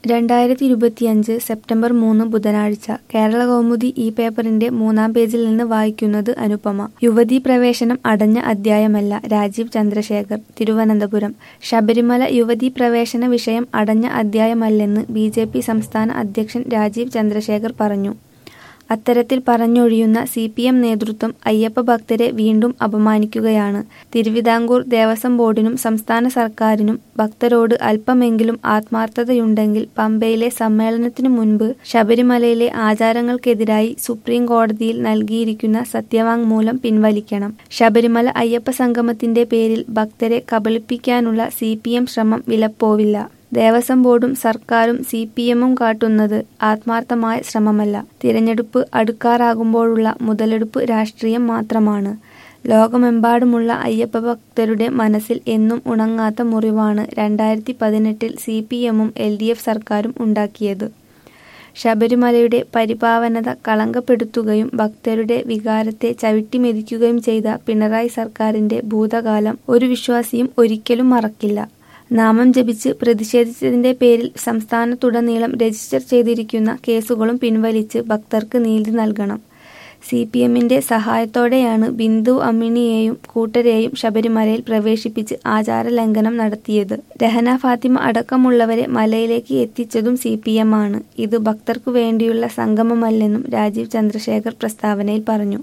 രണ്ടായിരത്തി ഇരുപത്തിയഞ്ച് സെപ്റ്റംബർ മൂന്ന് ബുധനാഴ്ച കേരളകൗമുദി ഈ പേപ്പറിന്റെ മൂന്നാം പേജിൽ നിന്ന് വായിക്കുന്നത് അനുപമ യുവതീ പ്രവേശനം അടഞ്ഞ അധ്യായമല്ല രാജീവ് ചന്ദ്രശേഖർ തിരുവനന്തപുരം ശബരിമല യുവതീ പ്രവേശന വിഷയം അടഞ്ഞ അധ്യായമല്ലെന്ന് ബി ജെ പി സംസ്ഥാന അധ്യക്ഷൻ രാജീവ് ചന്ദ്രശേഖർ പറഞ്ഞു അത്തരത്തിൽ പറഞ്ഞൊഴിയുന്ന സി പി എം നേതൃത്വം അയ്യപ്പ ഭക്തരെ വീണ്ടും അപമാനിക്കുകയാണ് തിരുവിതാംകൂർ ദേവസ്വം ബോർഡിനും സംസ്ഥാന സർക്കാരിനും ഭക്തരോട് അല്പമെങ്കിലും ആത്മാർത്ഥതയുണ്ടെങ്കിൽ പമ്പയിലെ സമ്മേളനത്തിനു മുൻപ് ശബരിമലയിലെ ആചാരങ്ങൾക്കെതിരായി സുപ്രീം കോടതിയിൽ നൽകിയിരിക്കുന്ന സത്യവാങ്മൂലം പിൻവലിക്കണം ശബരിമല അയ്യപ്പ സംഗമത്തിന്റെ പേരിൽ ഭക്തരെ കബളിപ്പിക്കാനുള്ള സി പി എം ശ്രമം വിലപ്പോവില്ല ദേവസ്വം ബോർഡും സർക്കാരും സി പി എമ്മും കാട്ടുന്നത് ആത്മാർത്ഥമായ ശ്രമമല്ല തിരഞ്ഞെടുപ്പ് അടുക്കാറാകുമ്പോഴുള്ള മുതലെടുപ്പ് രാഷ്ട്രീയം മാത്രമാണ് ലോകമെമ്പാടുമുള്ള അയ്യപ്പ ഭക്തരുടെ മനസ്സിൽ എന്നും ഉണങ്ങാത്ത മുറിവാണ് രണ്ടായിരത്തി പതിനെട്ടിൽ സി പി എമ്മും എൽ ഡി എഫ് സർക്കാരും ഉണ്ടാക്കിയത് ശബരിമലയുടെ പരിപാവനത കളങ്കപ്പെടുത്തുകയും ഭക്തരുടെ വികാരത്തെ ചവിട്ടിമെതിക്കുകയും ചെയ്ത പിണറായി സർക്കാരിന്റെ ഭൂതകാലം ഒരു വിശ്വാസിയും ഒരിക്കലും മറക്കില്ല നാമം ജപിച്ച് പ്രതിഷേധിച്ചതിന്റെ പേരിൽ സംസ്ഥാനത്തുടനീളം രജിസ്റ്റർ ചെയ്തിരിക്കുന്ന കേസുകളും പിൻവലിച്ച് ഭക്തർക്ക് നീതി നൽകണം സി പി എമ്മിന്റെ സഹായത്തോടെയാണ് ബിന്ദു അമ്മിണിയെയും കൂട്ടരെയും ശബരിമലയിൽ പ്രവേശിപ്പിച്ച് ആചാരലംഘനം നടത്തിയത് രഹന ഫാത്തിമ അടക്കമുള്ളവരെ മലയിലേക്ക് എത്തിച്ചതും സി പി എം ആണ് ഇത് ഭക്തർക്കു വേണ്ടിയുള്ള സംഗമമല്ലെന്നും രാജീവ് ചന്ദ്രശേഖർ പ്രസ്താവനയിൽ പറഞ്ഞു